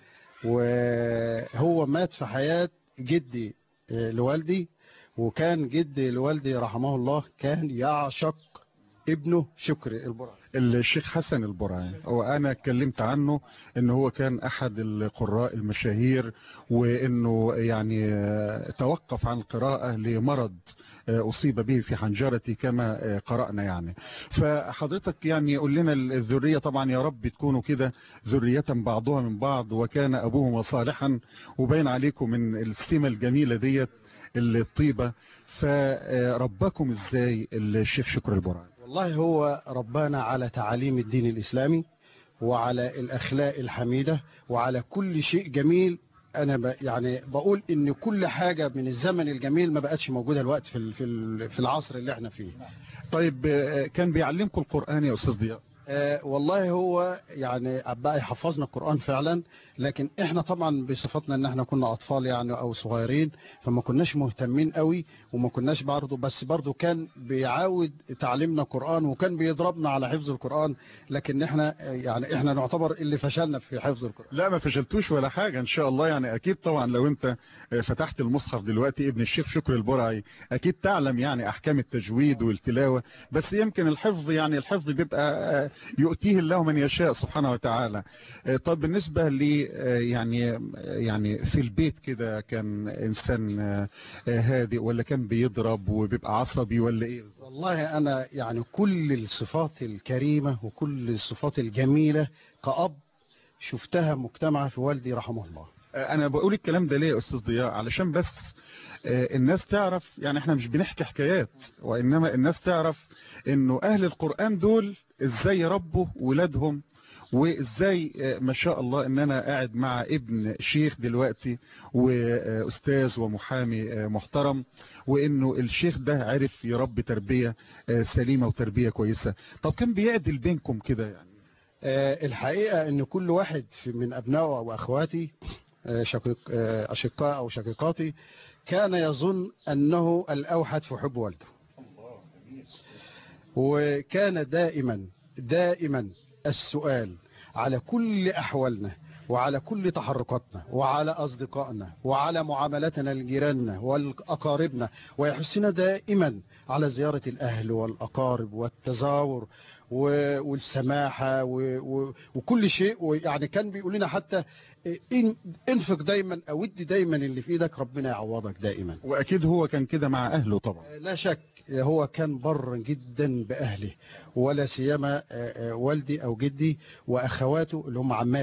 وهو مات في حياة جدي آه، لوالدي وكان جدي لوالدي رحمه الله كان يعشق ابنه شكري البرعي الشيخ حسن البرعي وانا اتكلمت عنه ان هو كان احد القراء المشاهير وانه يعني آه، توقف عن القراءة لمرض آه، اصيب به في حنجرتي كما آه، قرأنا يعني فحضرتك يعني قول لنا الذرية طبعا يا رب تكونوا كده ذرية بعضها من بعض وكان ابوهما صالحا وبين عليكم من السمة الجميلة ديت الطيبة فربكم ازاي الشيخ شكر البرعي والله هو ربانا على تعاليم الدين الإسلامي وعلى الأخلاق الحميدة وعلى كل شيء جميل أنا ب يعني بقول إن كل حاجة من الزمن الجميل ما بقتش موجودة الوقت في ال- في ال- في العصر اللي احنا فيه طيب آه، كان بيعلمكم القرآن يا أستاذ ضياء آه والله هو يعني بقى يحفظنا القرآن فعلا لكن احنا طبعا بصفتنا ان احنا كنا اطفال يعني او صغيرين فما كناش مهتمين قوي وما كناش برضه بس برضه كان بيعاود تعليمنا قرآن وكان بيضربنا على حفظ القرآن لكن احنا آه، يعني احنا نعتبر اللي فشلنا في حفظ القرآن لا ما فشلتوش ولا حاجة ان شاء الله يعني اكيد طبعا لو انت آه، فتحت المصحف دلوقتي ابن الشيخ شكر البرعي اكيد تعلم يعني احكام التجويد والتلاوة بس يمكن الحفظ يعني الحفظ بيبقى آه، يؤتيه الله من يشاء سبحانه وتعالى آه، طب بالنسبة لي آه، يعني يعني في البيت كده كان انسان آه، آه، هادئ ولا كان بيضرب وبيبقى عصبي ولا ايه والله انا يعني كل الصفات الكريمة وكل الصفات الجميلة كأب شفتها مجتمعة في والدي رحمه الله انا بقول الكلام ده ليه يا استاذ ضياء علشان بس آه، الناس تعرف يعني احنا مش بنحكي حكايات وانما الناس تعرف انه اهل القرآن دول ازاي يربوا ولادهم وازاي آه، ما شاء الله ان انا قاعد مع ابن شيخ دلوقتي واستاذ ومحامي آه، محترم وانه الشيخ ده عرف يربي تربية آه، سليمة وتربية كويسة طب كان بيعدل بينكم كده يعني آه، الحقيقة ان كل واحد في- من ابنائه او اخواتي آه، شقيق آه، اشقاء او شقيقاتي كان يظن انه الاوحد في حب والده وكان دائما دائما السؤال على كل احوالنا وعلى كل تحركاتنا وعلى اصدقائنا وعلى معاملتنا لجيراننا والاقاربنا ويحثنا دائما على زيارة الاهل والاقارب والتزاور و- والسماحة و- و- وكل شيء ويعني كان بيقول لنا حتى إن انفق دايما او ادي دايما اللي في ايدك ربنا يعوضك دائما واكيد هو كان كده مع اهله طبعا لا شك هو كان بر جدا بأهله ولا سيما آه، آه، والدي أو جدي وأخواته اللي هم عماتي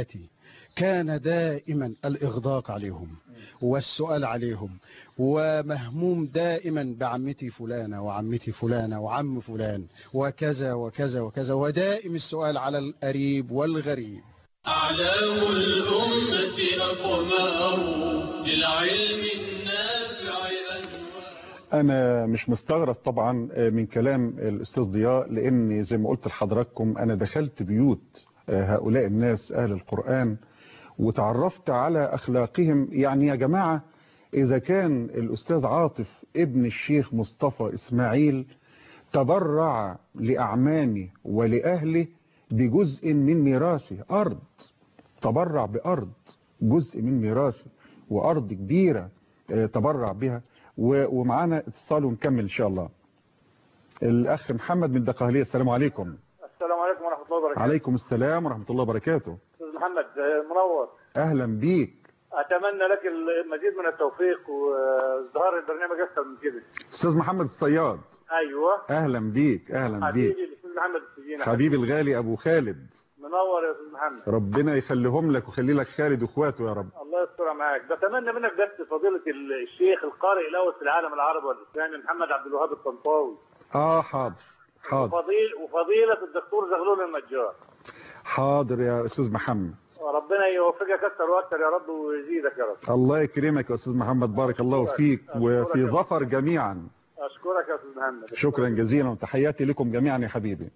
كان دائما الإغداق عليهم والسؤال عليهم ومهموم دائما بعمتي فلانة وعمتي فلانة وعم فلان وكذا وكذا وكذا ودائم السؤال على القريب والغريب أعلام الأمة أقمار للعلم النافع أنوار انا مش مستغرب طبعا من كلام الاستاذ ضياء لان زي ما قلت لحضراتكم انا دخلت بيوت هؤلاء الناس اهل القرآن وتعرفت على اخلاقهم يعني يا جماعة اذا كان الاستاذ عاطف ابن الشيخ مصطفى اسماعيل تبرع لاعمامه ولاهله بجزء من ميراثه ارض تبرع بارض جزء من ميراثه وارض كبيرة آه، تبرع بها و- ومعانا اتصال ونكمل ان شاء الله الاخ محمد من دقهلية السلام عليكم السلام عليكم ورحمة الله وبركاته عليكم السلام ورحمة الله وبركاته أستاذ محمد آه، منور اهلا بيك أتمنى لك المزيد من التوفيق وازدهار البرنامج أكثر من كده استاذ محمد الصياد أيوه اهلا بيك اهلا بيك حبيبي الأستاذ محمد السجينة حبيبي الغالي ابو خالد منور يا أستاذ محمد ربنا يخليهم لك ويخلي لك خالد واخواته يا رب الله يستر معاك بتمنى منك بس فضيلة الشيخ القارئ الأول في العالم العربي والإسلامي محمد عبد الوهاب الطنطاوي اه حاضر حاضر وفضيل وفضيلة الدكتور زغلول النجار حاضر يا استاذ محمد وربنا يوفقك أكثر وأكثر يا رب ويزيدك يا رب الله يكرمك يا استاذ محمد بارك الله فيك وفي ظفر جميعا أشكرك يا أستاذ محمد شكرا جزيلا وتحياتي لكم جميعا يا حبيبي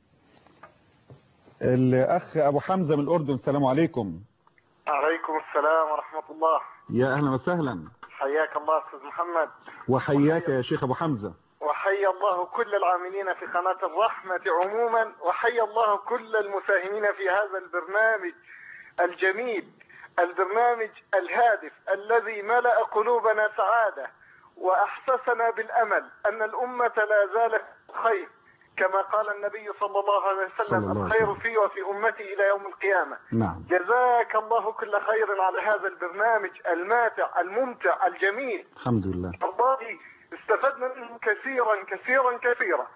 الاخ ابو حمزة من الاردن السلام عليكم عليكم السلام ورحمة الله يا اهلا وسهلا حياك الله أستاذ محمد وحياك يا شيخ ابو حمزة وحيا الله كل العاملين في قناة الرحمة عموما وحيا الله كل المساهمين في هذا البرنامج الجميل البرنامج الهادف الذي ملأ قلوبنا سعادة وأحسسنا بالأمل أن الأمة لا زالت خير كما قال النبي صلى الله عليه صلى وسلم الله عليه الخير وسلم. في وفي أمتي إلى يوم القيامة نعم جزاك الله كل خير على هذا البرنامج الماتع الممتع الجميل الحمد لله والله استفدنا منه كثيرا كثيرا كثيرا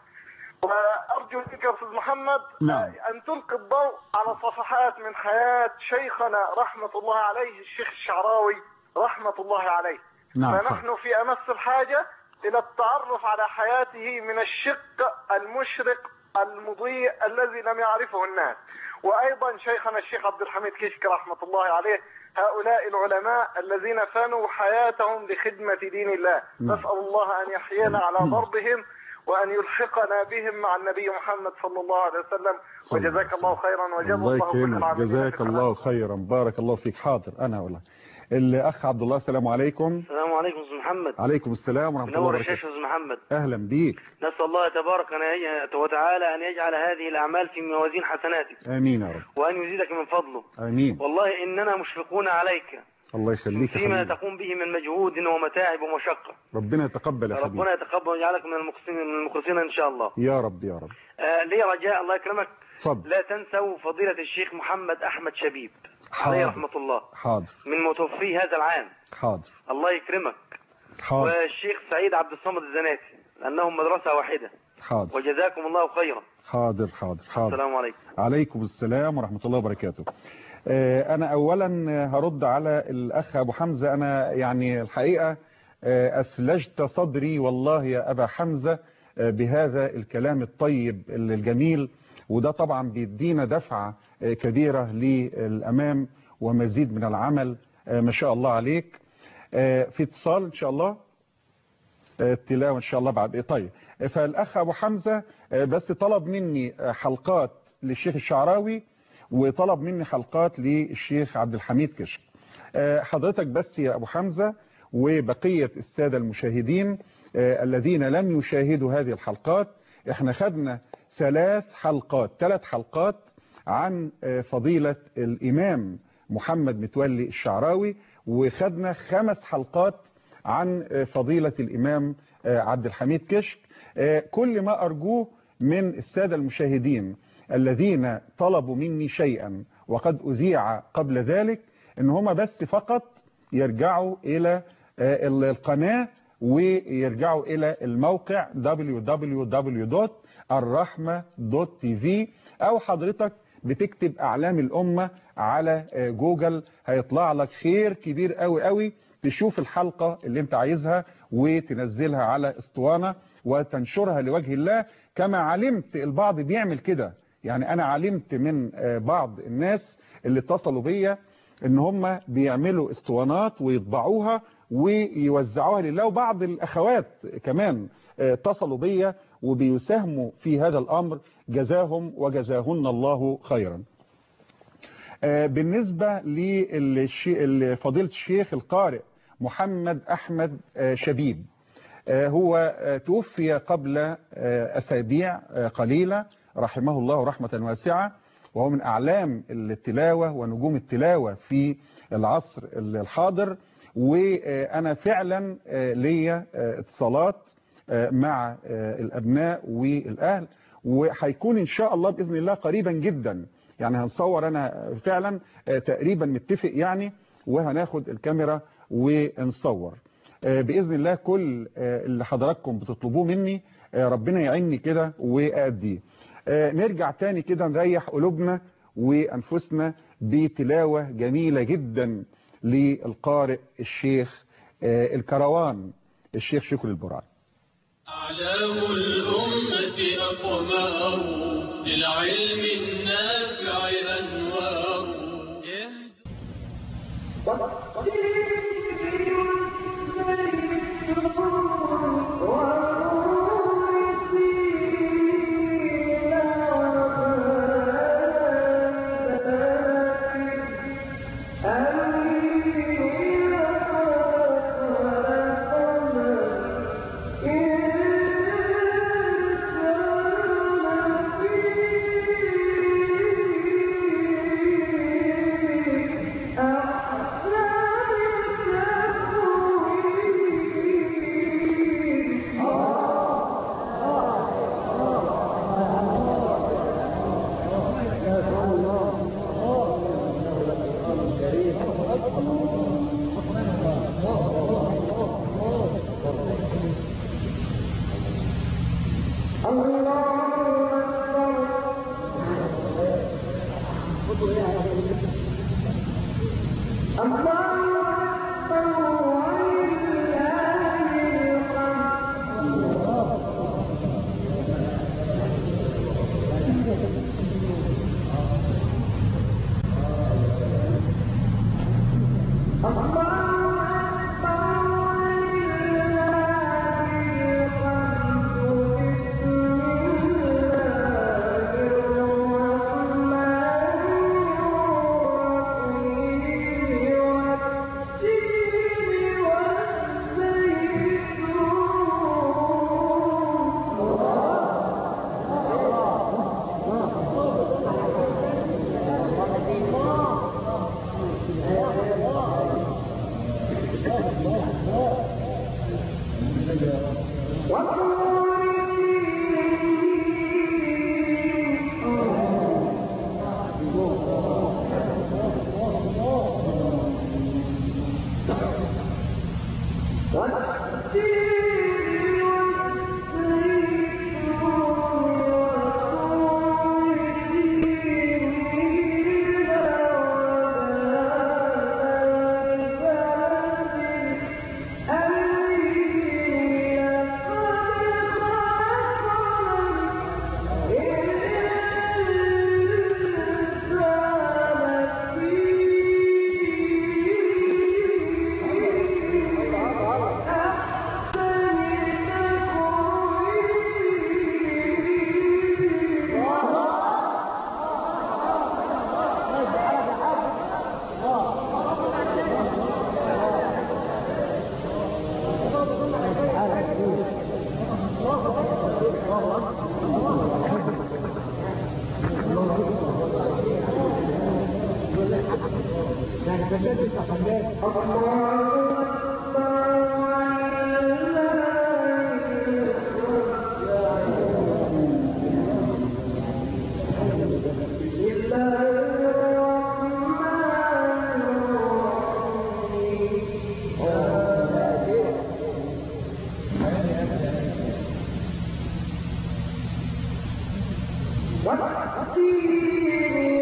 وأرجو منك يا أستاذ محمد نعم. أن تلقي الضوء على صفحات من حياة شيخنا رحمة الله عليه الشيخ الشعراوي رحمة الله عليه نعم فنحن في أمس الحاجة إلى التعرف على حياته من الشق المشرق المضيء الذي لم يعرفه الناس وأيضا شيخنا الشيخ عبد الحميد كشك رحمة الله عليه هؤلاء العلماء الذين فانوا حياتهم لخدمة دين الله نعم. نسأل الله أن يحيينا على نعم. ضربهم وأن يلحقنا بهم مع النبي محمد صلى الله عليه وسلم صلى الله وجزاك عليه الله خيرا وجزا الله الله كل يكرمك العاملين جزاك في الله خيرا بارك الله فيك حاضر انا ولا الاخ عبد الله السلام عليكم السلام عليكم استاذ محمد عليكم السلام ورحمة الله منور وبركاته الشاشه استاذ محمد اهلا بيك نسال الله تبارك أن- وتعالى ان يجعل هذه الاعمال في موازين حسناتك امين يا رب وان يزيدك من فضله امين والله اننا مشفقون عليك الله يخليك يا فيما حبيبي تقوم به من مجهود ومتاعب ومشقه ربنا يتقبل يا حبيبي ربنا يتقبل ويجعلك من المخلصين من المخلصين ان شاء الله يا رب يا رب آه لي رجاء الله يكرمك اتفضل لا تنسوا فضيله الشيخ محمد احمد شبيب حاضر. عليه رحمه الله حاضر من متوفي هذا العام حاضر الله يكرمك حاضر والشيخ سعيد عبد الصمد الزناتي لانهم مدرسه واحده حاضر وجزاكم الله خيرا حاضر حاضر حاضر السلام عليكم عليكم السلام ورحمة الله وبركاته آه، أنا أولا هرد على الأخ أبو حمزة أنا يعني الحقيقة آه، أثلجت صدري والله يا أبا حمزة آه، بهذا الكلام الطيب الجميل وده طبعا بيدينا دفعة آه، كبيرة للأمام ومزيد من العمل آه، ما شاء الله عليك آه، في اتصال إن شاء الله التلاوة إن شاء الله بعد إيه طيب فالأخ أبو حمزة آه، بس طلب مني آه، حلقات للشيخ الشعراوي وطلب مني حلقات للشيخ عبد الحميد كشك آه، حضرتك بس يا أبو حمزة وبقية السادة المشاهدين آه، الذين لم يشاهدوا هذه الحلقات احنا خدنا ثلاث حلقات ثلاث حلقات عن آه، فضيلة الإمام محمد متولي الشعراوي وخدنا خمس حلقات عن آه، فضيلة الإمام آه، عبد الحميد كشك آه، كل ما أرجوه من السادة المشاهدين الذين طلبوا مني شيئا وقد أذيع قبل ذلك ان هم بس فقط يرجعوا إلى آه، القناة ويرجعوا إلى الموقع www.الرحمة.tv أو حضرتك بتكتب اعلام الامه على آه، جوجل هيطلع لك خير كبير قوي قوي تشوف الحلقه اللي انت عايزها وتنزلها على اسطوانه وتنشرها لوجه الله كما علمت البعض بيعمل كده يعني انا علمت من آه، بعض الناس اللي اتصلوا بيا ان هم بيعملوا اسطوانات ويطبعوها ويوزعوها لله وبعض الاخوات كمان آه، اتصلوا بيا وبيساهموا في هذا الامر جزاهم وجزاهن الله خيرا آه، بالنسبة لفضيلة الشيخ القارئ محمد أحمد آه، شبيب آه، هو آه، توفي قبل آه، أسابيع آه، قليلة رحمه الله رحمة واسعة وهو من أعلام التلاوة ونجوم التلاوة في العصر الحاضر وأنا فعلا آه، ليا آه، اتصالات آه، مع آه، الأبناء والأهل وهيكون إن شاء الله بإذن الله قريبا جدا يعني هنصور أنا فعلا آه، تقريبا متفق يعني وهناخد الكاميرا ونصور آه، بإذن الله كل آه، اللي حضراتكم بتطلبوه مني آه، ربنا يعيني كده وأديه آه، نرجع تاني كده نريح قلوبنا وأنفسنا بتلاوة جميلة جدا للقارئ الشيخ آه، الكروان الشيخ شكري البرعي أعلام الأمة أقمار للعلم النافع أنوار والتين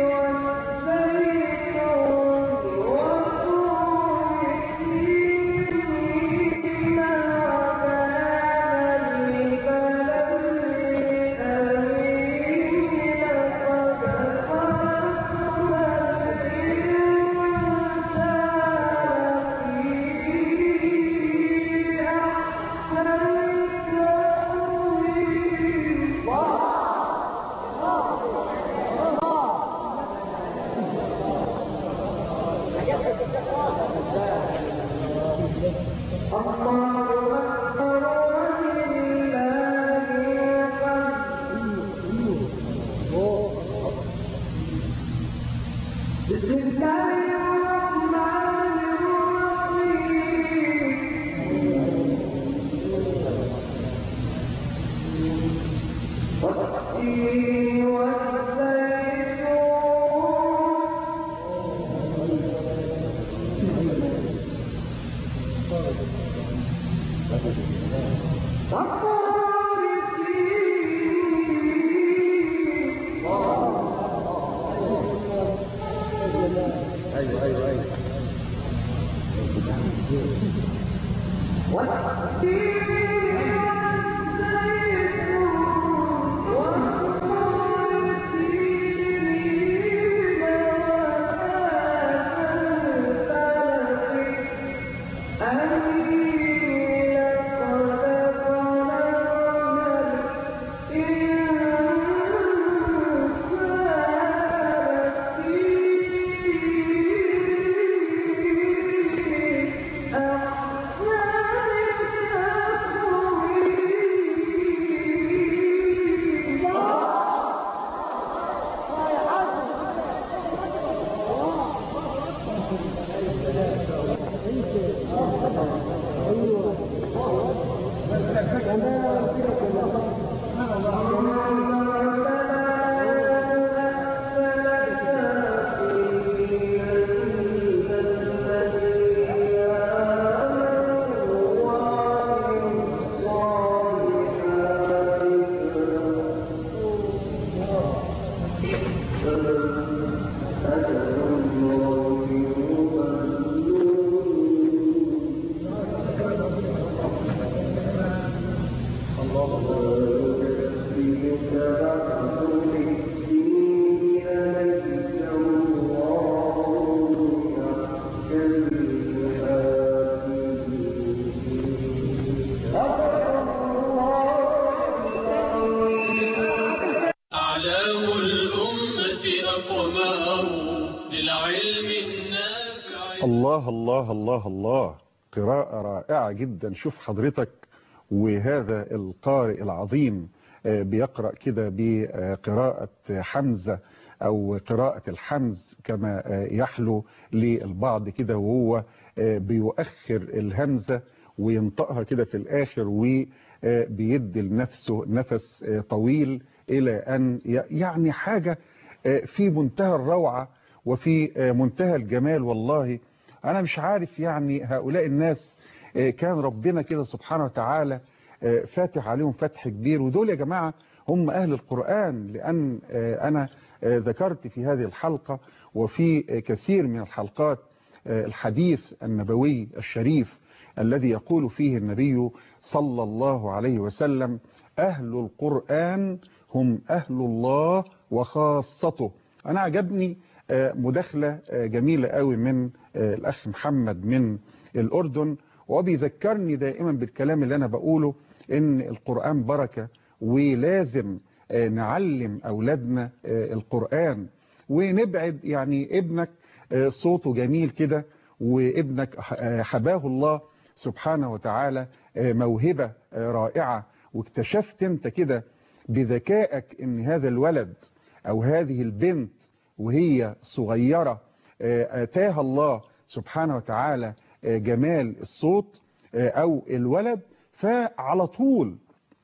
ايوه ايوه ايوه أعلام الأمة أقمار للعلم النافع الله الله الله الله قراءة رائعة جدا شوف حضرتك وهذا القارئ العظيم آه، بيقرأ كده بقراءة حمزة أو قراءة الحمز كما آه، يحلو للبعض كده وهو آه، بيؤخر الهمزة وينطقها كده في الآخر وبيدي لنفسه نفس آه، طويل إلى أن ي- يعني حاجة آه، في منتهى الروعة وفي آه، منتهى الجمال والله أنا مش عارف يعني هؤلاء الناس آه، كان ربنا كده سبحانه وتعالى آه، فاتح عليهم فتح كبير ودول يا جماعة هم أهل القرآن لأن آه، أنا آه، ذكرت في هذه الحلقة وفي آه، كثير من الحلقات آه، الحديث النبوي الشريف الذي يقول فيه النبي صلى الله عليه وسلم أهل القرآن هم أهل الله وخاصته أنا عجبني آه، مداخلة آه، جميلة قوي من آه، الأخ محمد من الأردن وبيذكرني دائما بالكلام اللي أنا بقوله إن القرآن بركة ولازم آه، نعلم أولادنا آه، القرآن ونبعد يعني ابنك آه، صوته جميل كده وابنك ح- آه، حباه الله سبحانه وتعالى آه، موهبة آه، رائعة واكتشفت انت كده بذكائك ان هذا الولد او هذه البنت وهي صغيرة آه، اتاها الله سبحانه وتعالى آه، جمال الصوت آه، او الولد فعلى طول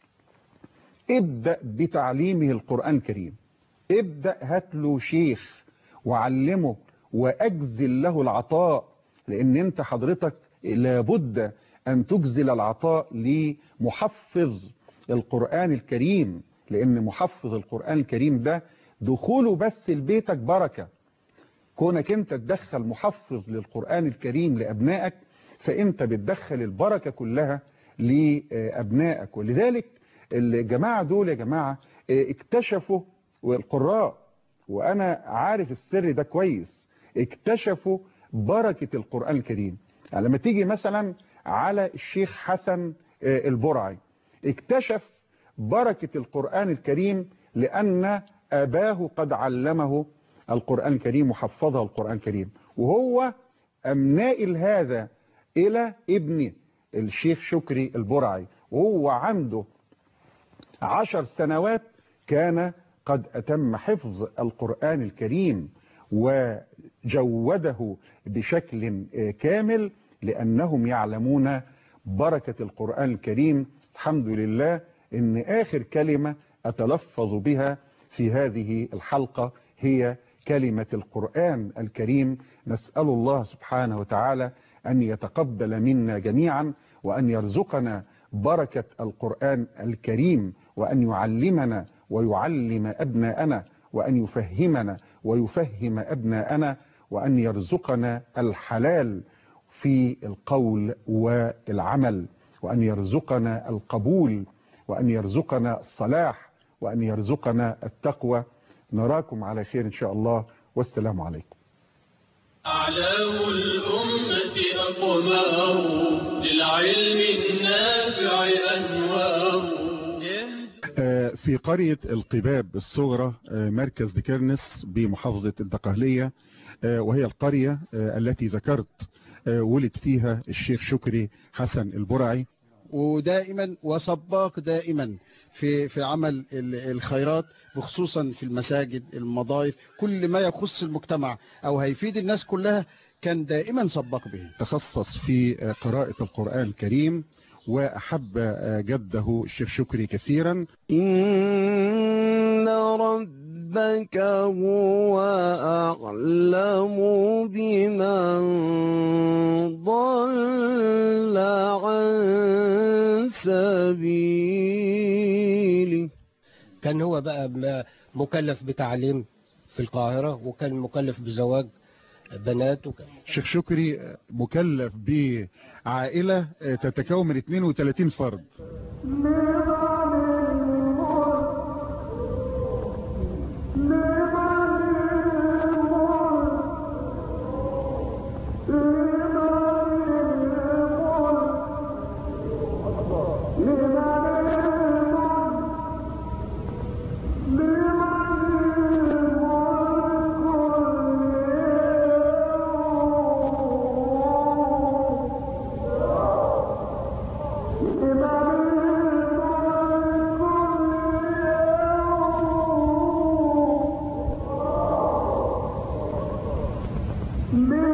ابدأ بتعليمه القرآن الكريم ابدأ هات له شيخ وعلمه وأجزل له العطاء لأن أنت حضرتك لابد أن تجزل العطاء لمحفظ القرآن الكريم لأن محفظ القرآن الكريم ده دخوله بس لبيتك بركة كونك أنت تدخل محفظ للقرآن الكريم لأبنائك فأنت بتدخل البركة كلها لأبنائك ولذلك الجماعة دول يا جماعة اه، اكتشفوا والقراء وأنا عارف السر ده كويس اكتشفوا بركة القرآن الكريم يعني لما تيجي مثلا على الشيخ حسن اه، البرعي اكتشف بركة القرآن الكريم لأن أباه قد علمه القرآن الكريم وحفظه القرآن الكريم وهو أم نائل هذا إلى ابنه الشيخ شكري البرعي وهو عنده عشر سنوات كان قد أتم حفظ القرآن الكريم وجوده بشكل كامل لأنهم يعلمون بركة القرآن الكريم الحمد لله إن آخر كلمة أتلفظ بها في هذه الحلقة هي كلمة القرآن الكريم نسأل الله سبحانه وتعالى أن يتقبل منا جميعا وأن يرزقنا بركة القرآن الكريم وأن يعلمنا ويعلم أبناءنا وأن يفهمنا ويفهم أبناءنا وأن يرزقنا الحلال في القول والعمل وأن يرزقنا القبول وأن يرزقنا الصلاح وأن يرزقنا التقوى نراكم على خير إن شاء الله والسلام عليكم أعلام الأمة أقمار للعلم النافع أنوار في قرية القباب الصغرى مركز دكرنس بمحافظة الدقهلية وهي القرية التي ذكرت ولد فيها الشيخ شكري حسن البرعي ودائما وسباق دائما في في عمل الخيرات وخصوصا في المساجد المضايف كل ما يخص المجتمع او هيفيد الناس كلها كان دائما سباق به تخصص في قراءة القرآن الكريم وأحب جده الشيخ شكري كثيرا إن ربك هو أعلم بمن ضل عن سبيله كان هو بقى مكلف بتعليم في القاهرة وكان مكلف بزواج بنات وكان الشيخ شكري مكلف بعائلة تتكون من 32 فرد من